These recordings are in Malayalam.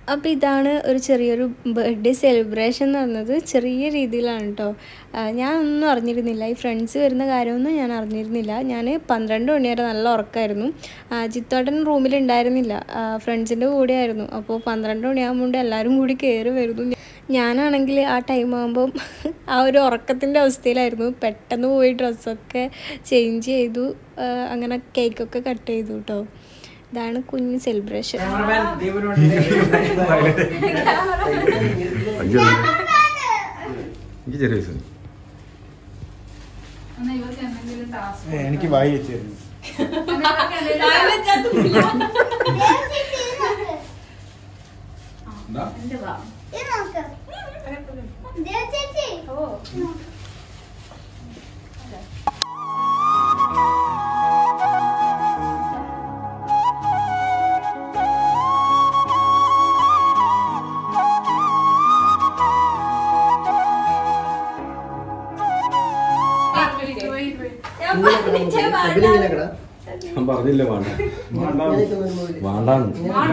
അപ്പോൾ ഇതാണ് ഒരു ചെറിയൊരു ബർത്ത്ഡേ സെലിബ്രേഷൻ എന്ന് പറഞ്ഞത് ചെറിയ രീതിയിലാണ് കേട്ടോ ഞാൻ ഒന്നും അറിഞ്ഞിരുന്നില്ല ഈ ഫ്രണ്ട്സ് വരുന്ന കാര്യമൊന്നും ഞാൻ അറിഞ്ഞിരുന്നില്ല ഞാൻ പന്ത്രണ്ട് മണി വരെ നല്ല ഉറക്കമായിരുന്നു ജിത്തോട്ടൻ റൂമിലുണ്ടായിരുന്നില്ല ഫ്രണ്ട്സിൻ്റെ കൂടെ ആയിരുന്നു അപ്പോൾ പന്ത്രണ്ട് മണിയാകുമ്പോൾ എല്ലാവരും കൂടി കയറി വരുന്നു ഞാനാണെങ്കിൽ ആ ടൈം ആകുമ്പം ആ ഒരു ഉറക്കത്തിൻ്റെ അവസ്ഥയിലായിരുന്നു പെട്ടെന്ന് പോയി ഡ്രസ്സൊക്കെ ചേഞ്ച് ചെയ്തു ആ, അങ്ങനെ കേക്കൊക്കെ കട്ട് ചെയ്തു കേട്ടോ ഇതാണ് കുഞ്ഞ് സെലിബ്രേഷൻ അയ്യോ എനിക്ക് ചെറിയ വയസ്സ് എന്നാ ഇവർക്ക് എന്തെങ്കിലും ടാസ്ക് എനിക്ക് വായി വെച്ചായിരുന്നു ഞാൻ പറഞ്ഞില്ല വേണ്ട വേണ്ടാന്ന്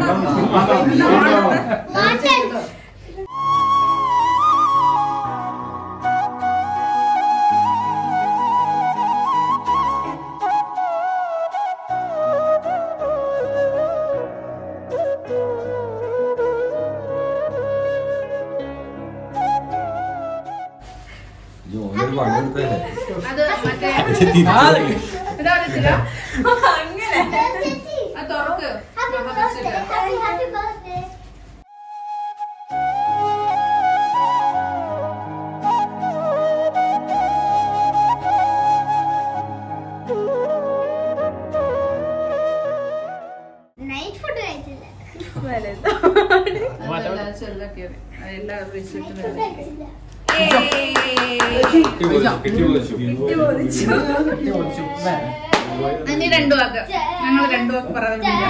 അയ്യോ, ഓനൊരു പണിയെടുത്തതല്ലേ അത് മറ്റേ ഇതാ അറിയത്തില്ല അങ്ങനെ അത് തുറക്ക് അപ്പൊ വെച്ചിട്ട്. നൈറ്റ് ഫുഡ് കഴിച്ചില്ല അതല്ല, ചെറുതാക്കിയത്. അതെല്ലാം റിസൾട്ട് ഫുഡ് വരും. കഴിച്ചില്ല ഇനി രണ്ടു വാക്ക് ഞങ്ങൾ രണ്ടു വാക്ക് പറയുന്നില്ല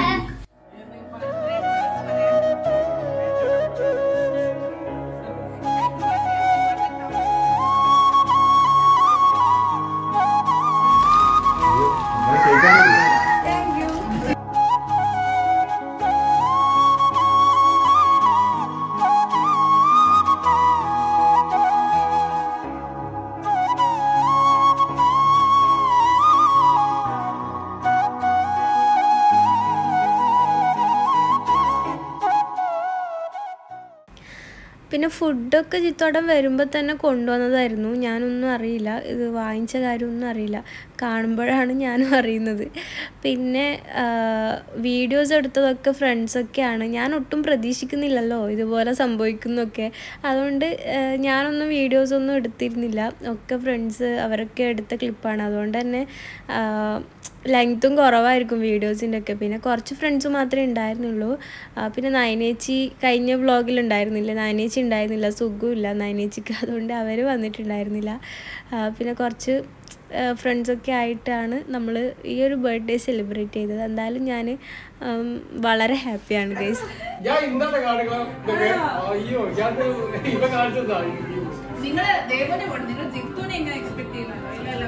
പിന്നെ ഫുഡൊക്കെ ചിത്തോടം വരുമ്പോൾ തന്നെ കൊണ്ടുവന്നതായിരുന്നു ഞാനൊന്നും അറിയില്ല ഇത് വാങ്ങിച്ച കാര്യമൊന്നും അറിയില്ല കാണുമ്പോഴാണ് ഞാനും അറിയുന്നത് പിന്നെ വീഡിയോസ് എടുത്തതൊക്കെ ഫ്രണ്ട്സൊക്കെയാണ് ഞാൻ ഒട്ടും പ്രതീക്ഷിക്കുന്നില്ലല്ലോ ഇതുപോലെ സംഭവിക്കുന്നൊക്കെ അതുകൊണ്ട് ആ, ഞാനൊന്നും വീഡിയോസൊന്നും എടുത്തിരുന്നില്ല ഒക്കെ ഫ്രണ്ട്സ് അവരൊക്കെ എടുത്ത ക്ലിപ്പാണ് അതുകൊണ്ട് തന്നെ ലെങ്ത്തും കുറവായിരിക്കും വീഡിയോസിൻ്റെ ഒക്കെ പിന്നെ കുറച്ച് ഫ്രണ്ട്സ് മാത്രമേ ഉണ്ടായിരുന്നുള്ളൂ ആ, പിന്നെ നയനേച്ചി കഴിഞ്ഞ വ്ളോഗിൽ ഉണ്ടായിരുന്നില്ല നയനേച്ചി ഉണ്ടായിരുന്നില്ല സുഖമില്ല നയനേച്ചിക്ക് അതുകൊണ്ട് അവർ വന്നിട്ടുണ്ടായിരുന്നില്ല ആ, പിന്നെ കുറച്ച് ഫ്രണ്ട്സൊക്കെ ആയിട്ടാണ് നമ്മൾ ഈ ഒരു ബർത്ത്ഡേ സെലിബ്രേറ്റ് ചെയ്തത് എന്തായാലും ഞാൻ വളരെ ഹാപ്പിയാണ് ഗൈസ് ഞാൻ ഇന്നത്തെ കാണുക അയ്യോ ഞാൻ ഇവ കാണിച്ചതാ നിങ്ങള് ദേവനെ കൊണ്ട് നിങ്ങൾ ജിത്തുനെ എങ്ങനെ എക്സ്പെക്ട് ചെയ്യുന്നുണ്ടോ ഇല്ലല്ലോ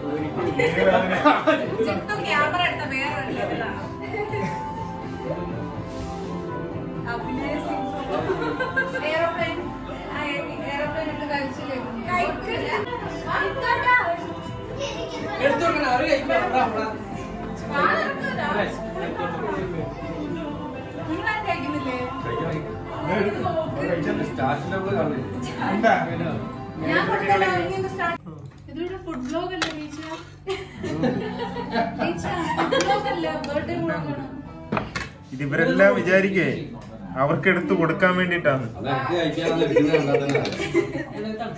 ജിത്തു ക്യാമറ എടുത്ത വേറെ ഒരു ലെവലാണ് എയറോപ്ലെയിൻ എയറോപ്ലെയിൻ ഇട്ട് കഴിച്ചില്ലേ എടുത്തോക്കണം അറിയാം നിങ്ങൾ കഴിക്കുന്നില്ലേ സ്റ്റാർട്ടിലൊക്കെ കാണില്ല ഞാൻ കൊടുത്തല്ലോ, ഇനി ഒന്ന് start. ഇതൊരു ഫുഡ് ബ്ലോഗ് അല്ലേ ടീച്ച ടീച്ചർ ഫുഡ് ബ്ലോഗ് അല്ല ബർത്ത്ഡേ ബ്ലോഗാണ് ഇത് ഇവരെല്ലാം വിചാരിക്കേ അവർക്ക് എടുത്തു കൊടുക്കാൻ വേണ്ടിട്ടാണ് അതൊക്കെ കഴിക്കാനുള്ള വീഡിയോ കണ്ടാൽ തന്നെ അറിയാം.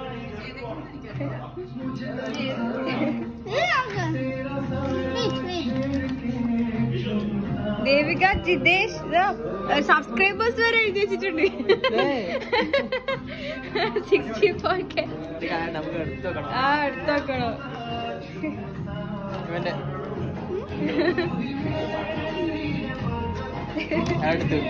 Wait, wait. ജിതേഷ് സബ്സ്ക്രൈബേഴ്സ് വരെ എഴുതി വെച്ചിട്ടുണ്ട് സിക്സ്റ്റി ഫോർ കെ നമുക്ക് എടുത്തു വെക്കണം ആ എടുത്തോക്കണോ ഇവന്റെ അടുത്ത്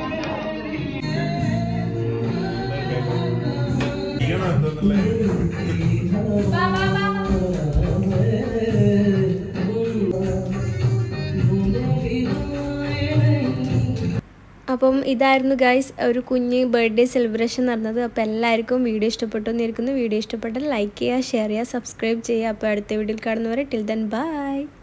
അപ്പം ഇതായിരുന്നു ഗൈസ് ഒരു കുഞ്ഞ് ബർത്ത്ഡേ സെലിബ്രേഷൻ നടന്നത് അപ്പോൾ എല്ലാവർക്കും വീഡിയോ ഇഷ്ടപ്പെട്ടു എന്നിരിക്കുന്നു വീഡിയോ ഇഷ്ടപ്പെട്ടാൽ ലൈക്ക് ചെയ്യുക ഷെയർ ചെയ്യുക സബ്സ്ക്രൈബ് ചെയ്യുക അപ്പോൾ അടുത്ത വീഡിയോയിൽ കാണുന്നവരെ ടിൽ ദെൻ ബൈ